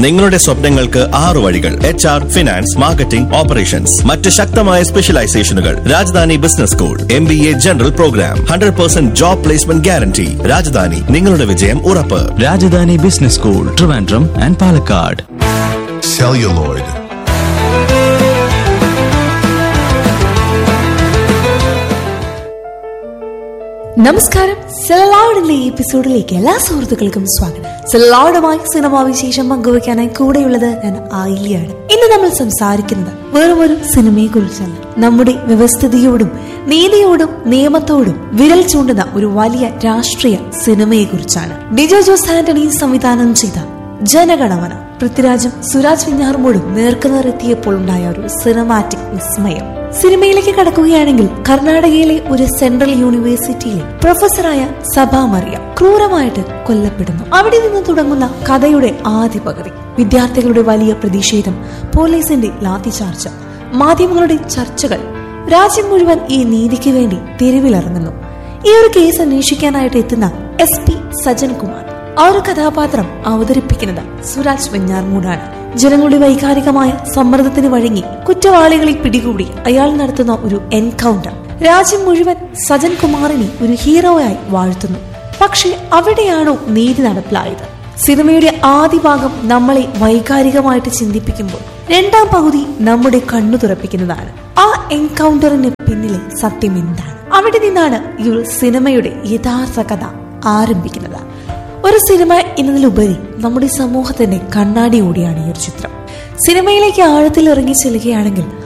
നിങ്ങളുടെ സ്വപ്നങ്ങൾക്ക് ആറ് വഴികൾ H R finance marketing operations മറ്റ് ശക്തമായ സ്പെഷ്യലൈസേഷനുകൾ Rajadhani business school M B A general programme hundred percent job placement guarantee Rajadhani നിങ്ങളുടെ വിജയം ഉറപ്പ് Rajadhani business school Trivandrum and Palakkad celluloid, നമസ്കാരം സെലൗഡിന്റെ ഈ എപ്പിസോഡിലേക്ക് എല്ലാ സുഹൃത്തുക്കൾക്കും സ്വാഗതം സെലൗഡുമായി സിനിമാ വിശേഷം പങ്കുവയ്ക്കാനായി കൂടെയുള്ളത് ഞാൻ ആയില്യാണ് ഇന്ന് നമ്മൾ സംസാരിക്കുന്നത് വെറും ഒരു സിനിമയെ കുറിച്ചല്ല നമ്മുടെ വ്യവസ്ഥിതിയോടും നീതിയോടും നിയമത്തോടും വിരൽ ചൂണ്ടുന്ന ഒരു വലിയ രാഷ്ട്രീയ സിനിമയെ കുറിച്ചാണ് ഡിജോ ജോസ് ആന്റണി സംവിധാനം ചെയ്ത ജനഗണമന പൃഥ്വിരാജും സുരാജ് വെഞ്ഞാറുമോടും നേർക്കുനേർ എത്തിയപ്പോൾ ഉണ്ടായ ഒരു സിനിമാറ്റിക് വിസ്മയം സിനിമയിലേക്ക് കടക്കുകയാണെങ്കിൽ കർണാടകയിലെ ഒരു സെൻട്രൽ യൂണിവേഴ്സിറ്റിയിലെ പ്രൊഫസറായ സഭാ മറിയ ക്രൂരമായിട്ട് കൊല്ലപ്പെടുന്നു അവിടെ നിന്ന് തുടങ്ങുന്ന കഥയുടെ ആദ്യ പകുതി വിദ്യാർത്ഥികളുടെ വലിയ പ്രതിഷേധം പോലീസിന്റെ ലാത്തിചാർജ് മാധ്യമങ്ങളുടെ ചർച്ചകൾ രാജ്യം മുഴുവൻ ഈ നീതിക്ക് വേണ്ടി തെരുവിലിറങ്ങുന്നു ഈ ഒരു കേസ് അന്വേഷിക്കാനായിട്ട് എത്തുന്ന എസ് പി സജൻ കുമാർ ആ ഒരു കഥാപാത്രം അവതരിപ്പിക്കുന്നത് സുരാജ് വെഞ്ഞാർമൂടാണ് ജനങ്ങളുടെ വൈകാരികമായ സമ്മർദ്ദത്തിന് വഴങ്ങി കുറ്റവാളികളെ പിടികൂടി അയാൾ നടത്തുന്ന ഒരു എൻകൗണ്ടർ രാജ്യം മുഴുവൻ സജൻ കുമാറിനെ ഒരു ഹീറോയായി വാഴ്ത്തുന്നു പക്ഷേ അവിടെയാണോ നീതി നടപ്പിലായത് സിനിമയുടെ ആദ്യ ഭാഗം നമ്മളെ വൈകാരികമായിട്ട് ചിന്തിപ്പിക്കുമ്പോൾ രണ്ടാം പകുതി നമ്മുടെ കണ്ണു തുറപ്പിക്കുന്നതാണ് ആ എൻകൗണ്ടറിന് പിന്നിലെ സത്യം എന്താണ് അവിടെ നിന്നാണ് ഈ ഒരു സിനിമയുടെ യഥാർത്ഥ കഥ ആരംഭിക്കുന്നത് ഒരു സിനിമ എന്നതിലുപരി നമ്മുടെ സമൂഹത്തിന്റെ കണ്ണാടി കൂടിയാണ് ഈ ഒരു ചിത്രം സിനിമയിലേക്ക് ആഴത്തിൽ ഇറങ്ങി ചെല്ലുകയാണെങ്കിൽ